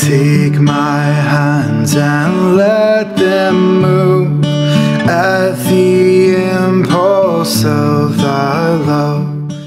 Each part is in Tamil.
Take my hands and let them move at the impulse of thy love.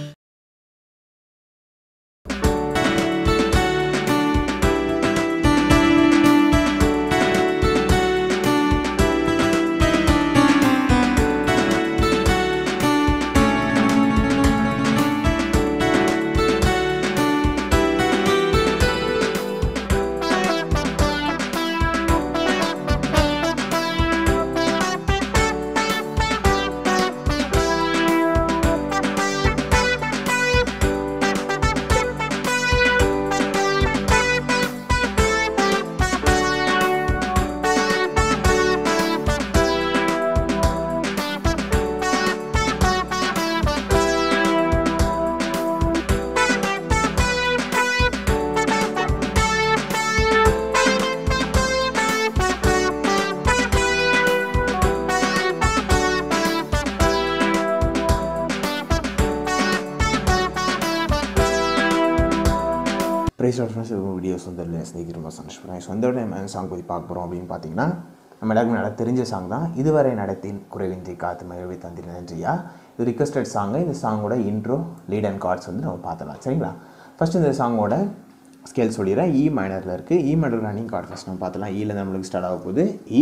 Praise of friends videos வந்து ஸ்நேகிதர் ரொம்ப சந்தோஷப்படுறேன் சொந்த டைம் சாங் பற்றி பார்க்க போகிறோம் அப்படின்னு பார்த்தீங்கன்னா நம்ம எல்லாருக்குமே நல்லா தெரிஞ்ச சாங் தான் இதுவரை நடத்தின் குறைவின்றி காத்து மகிழ்வை தந்திர நன்றியா இது ரிக்வஸ்டட் சாங்கு இந்த சாங்கோட இன்ட்ரோ லீட் அண்ட் கார்ட்ஸ் வந்து நம்ம பார்த்தலாம் சரிங்களா ஃபஸ்ட் இந்த சாங்கோட ஸ்கேல் சொல்லிடுறேன் இ மைனரில் இருக்குது E minor running chord first நம்ம பார்த்தலாம் ஈல நம்மளுக்கு ஸ்டார்ட் ஆக போகுது E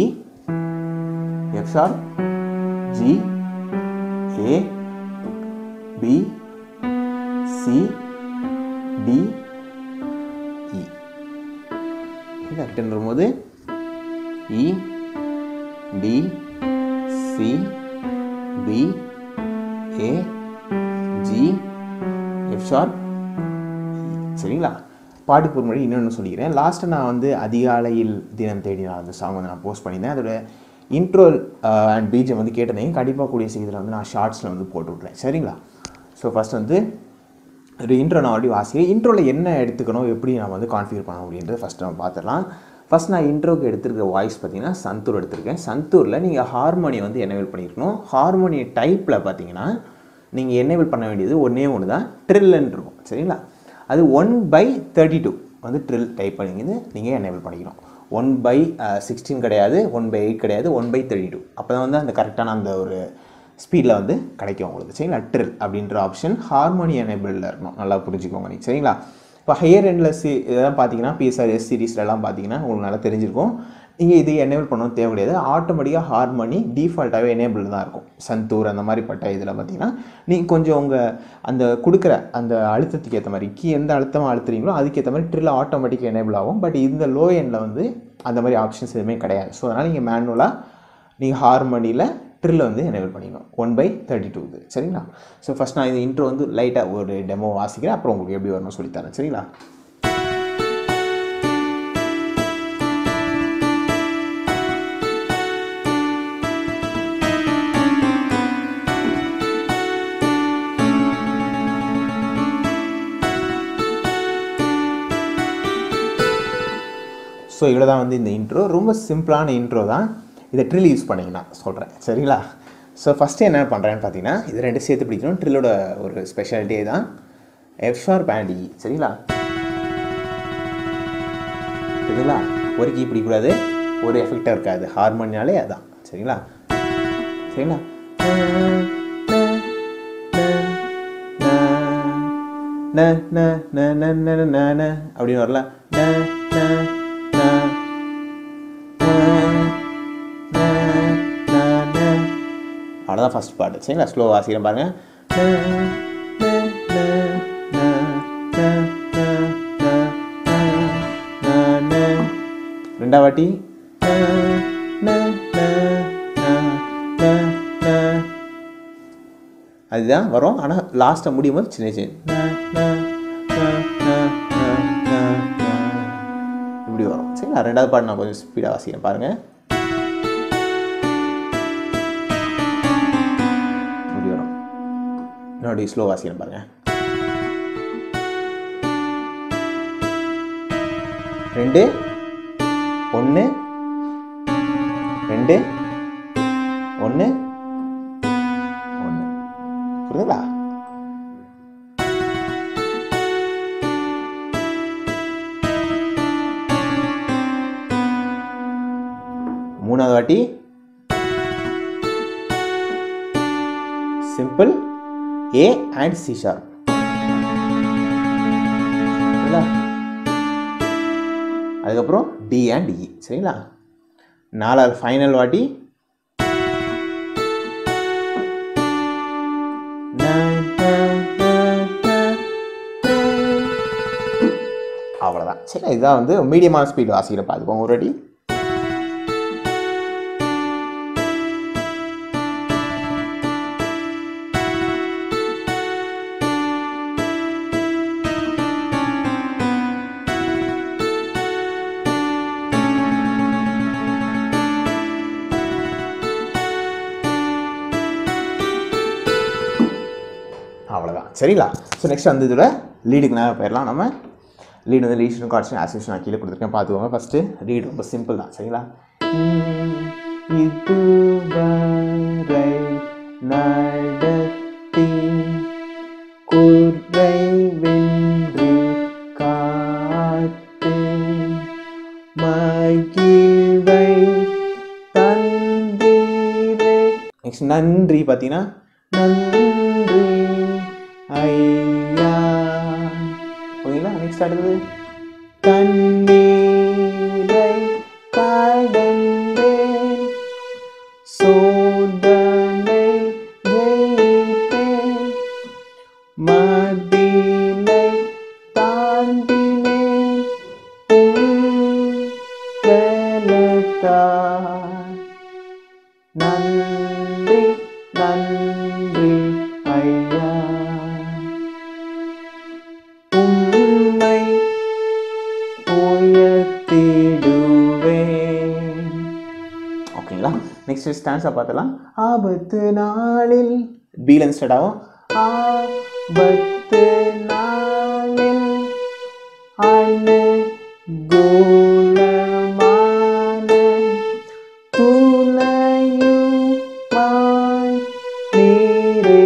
F sharp G A B C D E இல்லை ரிட்டன் வரும்போது E D C B A G F sharp சரிங்களா பாட்டு போகிற முன்னாடி இன்னொன்று சொல்லிக்கிறேன் லாஸ்ட்டு நான் வந்து அதிகாலையில் தினம் தேடி நான் அந்த சாங் வந்து நான் போஸ்ட் பண்ணியிருந்தேன் அதோட இன்ட்ரோ அண்ட் பீஜம் வந்து கேட்டதையும் கண்டிப்பாக கூடிய செய்தியில் வந்து நான் ஷார்ட்ஸில் வந்து போட்டு விட்றேன் சரிங்களா ஸோ ஃபஸ்ட் வந்து ஒரு இன்ட்ரோ நான் ஆல்ரெடி வாசிக்கிறேன் இன்ட்ரோவில் என்ன எடுத்துக்கணும் எப்படி நம்ம வந்து கான்ஃபிகர் பண்ணணும் அப்படின்றத ஃபஸ்ட் நம்ம பார்த்துடலாம் ஃபஸ்ட் நான் இன்ட்ரோக்கு எடுத்திருக்க வாய்ஸ் பார்த்தீங்கன்னா சந்தூர் எடுத்திருக்கேன் சந்தூரில் நீங்கள் ஹார்மோனியை வந்து எனேபிள் பண்ணியிருக்கணும் ஹார்மோனி டைப்பில் பார்த்தீங்கன்னா நீங்கள் எனேபிள் பண்ண வேண்டியது ஒன்றே ஒன்று தான் ட்ரில்லுன்னு இருக்கும் சரிங்களா அது ஒன் பை தேர்ட்டி டூ வந்து ட்ரில் டைப் பண்ணிங்க நீங்கள் எனேபிள் பண்ணிக்கணும் ஒன் பை சிக்ஸ்டீன் கிடையாது ஒன் பை எயிட் கிடையாது ஒன் பை தேர்ட்டி டூ அப்போ தான் வந்து அந்த கரெக்டான அந்த ஒரு ஸ்பீடில் வந்து கிடைக்கும் உங்களுக்கு சரிங்களா ட்ரில் அப்படின்ற ஆப்ஷன் ஹார்மோனி எனேபிளில் இருக்கணும் நல்லா புரிஞ்சுக்கோங்க நீங்கள் சரிங்களா இப்போ ஹையர் எண்டில் சி இதெல்லாம் பார்த்தீங்கன்னா பிஎஸ்ஆர் எஸ் சீரீஸ்லலாம் பார்த்தீங்கன்னா உங்களுக்கு நல்லா தெரிஞ்சிருக்கும் நீங்கள் இது எனேபிள் பண்ணணும் தேவை கிடையாது ஆட்டோமேட்டிக்காக ஹார்மோனி டிஃபால்ட்டாகவே எனேபிள் தான் இருக்கும் சந்தூர் அந்த மாதிரி பட்ட இதில் பார்த்தீங்கன்னா நீங்கள் கொஞ்சம் உங்கள் அந்த கொடுக்குற அந்த அழுத்தத்துக்கு ஏற்ற மாதிரி கீ எந்த அழுத்தமாக அழுத்துறீங்களோ அதுக்கேற்ற மாதிரி ட்ரில் ஆட்டோமேட்டிக்காக எனேபிள் ஆகும் பட் இந்த லோ எண்டில் வந்து அந்த மாதிரி ஆப்ஷன்ஸ் எதுவுமே கிடையாது ஸோ அதனால் நீங்கள் மேனுவலாக நீங்கள் ஹார்மோனியில் ட்ரில் வந்து எனேபிள் பண்ணிக்கணும் ஒன் பை தேர்ட்டி டூ இது சரிங்களா ஸோ ஃபஸ்ட் நான் இந்த இன்ட்ரோ வந்து லைட்டாக ஒரு டெமோ வாசிக்கிறேன் அப்புறம் உங்களுக்கு எப்படி வரணும் சொல்லித்தரேன் சரிங்களா ஸோ இவ்வளோ தான் வந்து இந்த இன்ட்ரோ ரொம்ப சிம்பிளான இன்ட்ரோ தான் இதை ட்ரில் யூஸ் பண்ணிங்கன்னா சொல்கிறேன் சரிங்களா ஸோ ஃபஸ்ட்டு என்ன பண்ணுறேன்னு பார்த்தீங்கன்னா இது ரெண்டு சேர்த்து பிடிக்கணும் ட்ரில்லோட ஒரு ஸ்பெஷாலிட்டியே தான் எஃப்ஷார் பேண்டி சரிங்களா சரிங்களா ஒரு கீ பிடிக்கக்கூடாது ஒரு எஃபெக்டாக இருக்காது ஹார்மோனியாலே அதான் சரிங்களா சரிங்களா ந ந ந ந ந ந ந அப்படின்னு வரல ந ந ந அவ்வளோதான் ஃபஸ்ட் பாட்டு சரிங்களா ஸ்லோ வாசிக்கிறேன் பாருங்க ரெண்டாவது வாட்டி அதுதான் வரும் ஆனால் லாஸ்ட்டாக முடியும் போது சின்ன சின்ன இப்படி வரும் சரிங்களா ரெண்டாவது பாட்டு நான் கொஞ்சம் ஸ்பீடாக வாசிக்கிறேன் பாருங்கள் இப்படி வரும் இன்னொரு ஸ்லோ வாசிக்கிறேன் பாருங்க ரெண்டு ஒன்று ரெண்டு ஒன்று ஒன்று புரியுதுங்களா மூணாவது வாட்டி simple A and C sharp சரிங்களா அதுக்கப்புறம் டி அண்ட் இ சரிங்களா நாலாவது ஃபைனல் வாட்டி அவ்வளோதான் சரி இதுதான் வந்து மீடியமான ஸ்பீட் வாசிக்கிற பார்த்துக்கோங்க ஒரு வாட்டி அவ்வளோதான் சரிங்களா ஸோ நெக்ஸ்ட் வந்து இதில் லீடுக்கு நேரம் போயிடலாம் நம்ம லீடு வந்து லீஸ்டும் கார்ட்ஸும் ஆசிஷன் நான் கீழே கொடுத்துருக்கேன் பார்த்துக்கோங்க ஃபஸ்ட்டு ரீட் ரொம்ப சிம்பிள் தான் சரிங்களா இது வரை நடத்தி குறை வென்று காத்து மகிழ்வை தந்தீரே நெக்ஸ்ட் நன்றி பார்த்தீங்கன்னா நன்றி ஐயா ஓகேங்களா நெக்ஸ்ட் அடுத்தது கண்ணீரை கடந்தேன் சோதனை ஜெயித்தேன் மதிலை தாண்டினேன் உம் பலத்தால். நன்றி நன்றி ஐயா உம்மை உயர்த்திடுவேன் ஓகேங்களா நெக்ஸ்ட் ஸ்டான்ஸை பார்த்தலாம் ஆபத்து நாளில் பீல் இன்ஸ்டெட் ஆகும் ஆபத்து நாளில் அனுகூலமான துணையுமாய் நீரே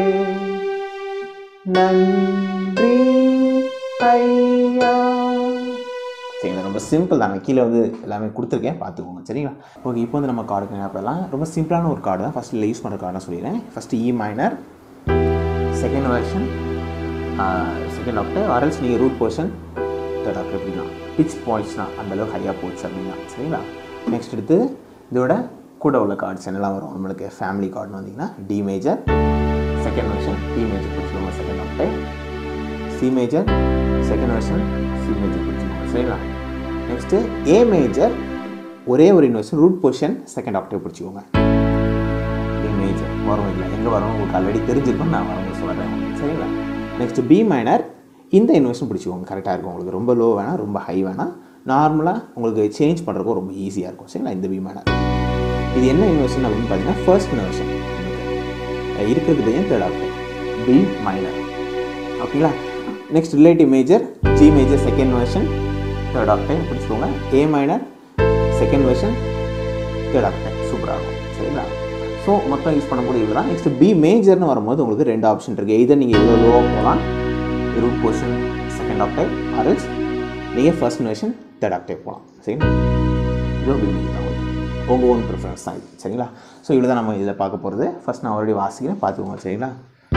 நன்றி ஐயா சரிங்களா ரொம்ப சிம்பிள் தான் நான் கீழே வந்து எல்லாமே கொடுத்துருக்கேன் பார்த்துக்கோங்க சரிங்களா ஓகே இப்போ வந்து நம்ம கார்டுக்கு என்ன பண்ணலாம் ரொம்ப சிம்பிளான ஒரு கார்டு தான் ஃபஸ்ட்டு யூஸ் பண்ணுற கார்டு சொல்லிடுறேன் first E minor second version second octave அரல்ஸ் நீங்கள் ரூட் போர்ஷன் தேர்ட் ஆக்டர் எப்படிலாம் பிச் பாயிண்ட்ஸ்னா அந்தளவு ஹையாக போச்சு அப்படின்னா சரிங்களா நெக்ஸ்ட் எடுத்து இதோட கூட உள்ள கார்ட்ஸ் என்னெல்லாம் வரும் நம்மளுக்கு ஃபேமிலி கார்டுன்னு வந்தீங்கன்னா D major second version D major பிடிச்சிக்கோங்க second octave C major second version C major பிடிச்சிக்கோங்க சரிங்களா நெக்ஸ்ட்டு ஏ மேஜர் ஒரே ஒரு inversion root position second octave பிடிச்சிக்கோங்க ஏ மேஜர் வரும் இல்லை எங்கே வரும் உங்களுக்கு ஆல்ரெடி தெரிஞ்சிருக்கும் நான் வரும் சொல்கிறேன் சரிங்களா நெக்ஸ்ட் பி மைனர் இந்த இன்வெர்ஷன் பிடிச்சிக்கோங்க கரெக்டாக இருக்கும் உங்களுக்கு ரொம்ப லோ வேணாம் ரொம்ப ஹை வேணாம் நார்மலாக உங்களுக்கு சேஞ்ச் பண்ணுறதுக்கும் ரொம்ப ஈஸியாக இருக்கும் சரிங்களா இந்த பி மைனர் இது என்ன இன்வெர்ஷன் அப்படின்னு பார்த்தீங்கன்னா ஃபர்ஸ்ட் இன்வெர்ஷன் இருக்கிறது பையன் தேர்ட் ஆக்டேவ் பி மைனர் ஓகேங்களா next relative major G major second version third octave பிடிச்சிக்கோங்க A minor second version third octave சூப்பராக இருக்கும் சரிங்களா ஸோ மொத்தம் யூஸ் பண்ணக்கூடிய இதுதான் நெக்ஸ்ட் பி மேஜர்னு வரும்போது உங்களுக்கு ரெண்டு ஆப்ஷன் இருக்குது இதை நீங்கள் எவ்வளோ லோவாக போகலாம் ரூட் போர்ஷன் செகண்ட் ஆக்டைவ் ஆர்எல்ஸ் நீங்கள் ஃபர்ஸ்ட் வெர்ஷன் தேர்ட் ஆக்டைவ் போகலாம் சரிங்களா இதோ பி மேஜர் தான் உங்கள் ஓன் ப்ரிஃபரன்ஸ் தான் இது சரிங்களா ஸோ இவ்வளோ தான் நம்ம இதில் பார்க்க போகிறது ஃபர்ஸ்ட் நான் ஆல்ரெடி வாசிக்கிறேன் பார்த்துக்கோங்க சரிங்களா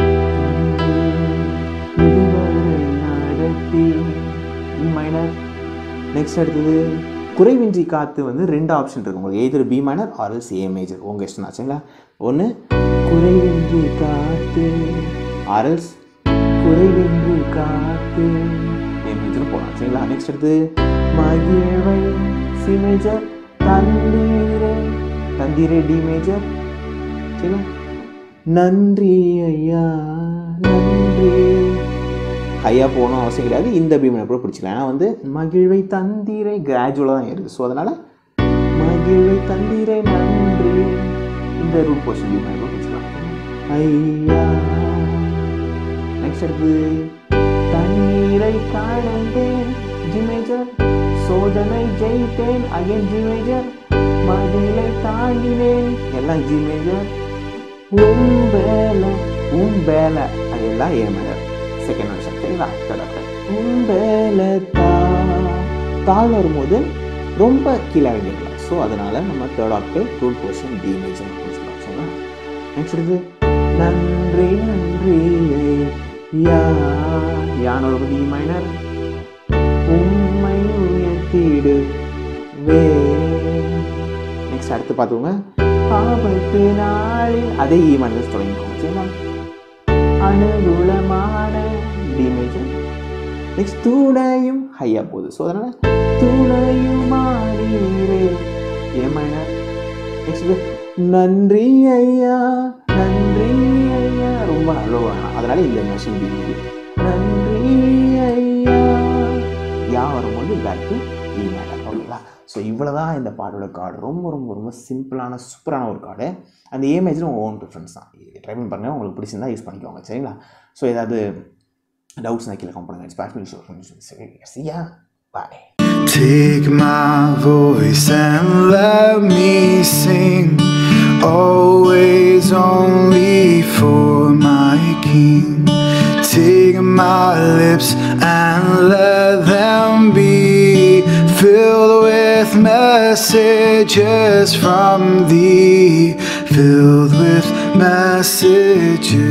மைனர் நெக்ஸ்ட் அடுத்தது குறைவின்றி காத்து வந்து ரெண்டு ஆப்ஷன் இருக்குது உங்களுக்கு எதிர் பி மைனர் ஆர்எல்ஸ் ஏ மேஜர் உங்கள் இஷ்டம் தான் சரிங்களா ஒன்று குறைவின்றி காத்து ஆர்எல்ஸ் குறைவின்றி காத்து ஏ மேஜர் போகலாம் சரிங்களா நெக்ஸ்ட் அடுத்து மகிழ்வை சி மேஜர் தந்தீரே தந்தீரே டி மேஜர் சரிங்களா நன்றி ஐயா நன்றி ஹையாக போகணும் அவசியம் கிடையாது இந்த பீமனை கூட பிடிச்சிக்கலாம் ஏன்னா வந்து மகிழ்வை தந்தீரை கிராஜுவலாக தான் இருக்குது ஸோ அதனால் மகிழ்வை தந்தீரை நன்றி இந்த ரூட் போர்ஷன் பீமனை கூட பிடிச்சிக்கலாம் ஐயா நெக்ஸ்ட் அடுத்து தண்ணீரை கடந்தேன் ஜி மேஜர் சோதனை ஜெயித்தேன் அகைன் ஜி மேஜர் மதிலை தாண்டினேன் எல்லாம் ஜி மேஜர் உன் வேலை உன் வேலை அது எல்லாம் ஏ மேஜர் செகண்ட் வெர்ஷன் சரிங்களா உன் வேலை தா தாள் வரும்போது ரொம்ப கீழே இறங்கிடலாம் ஸோ அதனால் நம்ம தேர்ட் ஆக்டேவ் டூல் போர்ஷன் டி மேஜர் சொல்லலாம் சரிங்களா நெக்ஸ்ட் இது நன்றி நன்றி யா யானோட டி மைனர் உம்மை உயர்த்திடு வே நெக்ஸ்ட் அடுத்து பார்த்துக்கோங்க ஆபத்து நாளில் அதே ஈ மைனர் தொடங்கிக்கோங்க சரிங்களா அனுகூலமான டி மேஜர் நெக்ஸ்ட் துணையும் ஹையாக போகுது ஸோ அதனால் துணையுமாறீரே ஏ மைனர் நெக்ஸ்ட் நன்றி ஐயா நன்றி ஐயா ரொம்ப நல்ல வேணாம் அதனால இந்த மெஷின் பிடிக்குது நன்றி ஐயா யா வரும்போது பேக் டு இ மேட்டர் ஓகேங்களா ஸோ இவ்வளோ தான் இந்த பாடோட கார்டு ரொம்ப ரொம்ப ரொம்ப சிம்பிளான சூப்பரான ஒரு கார்டு அந்த ஏ மேஜர் உங்கள் ஓன் ப்ரிஃபரன்ஸ் தான் ட்ரை பண்ணி பாருங்கள் உங்களுக்கு பிடிச்சிருந்தா யூஸ் பண்ணிக்கோங்க சரிங்களா ஸோ ஏதாவது டவுட்ஸ்னால் கீழே கமெண்ட் பண்ணுங்கள் ஸ்பேஷல் ஷோ சரியா பாய் Take my voice and let me sing, always only for my King. Take my lips and let them be filled with messages from thee, filled with messages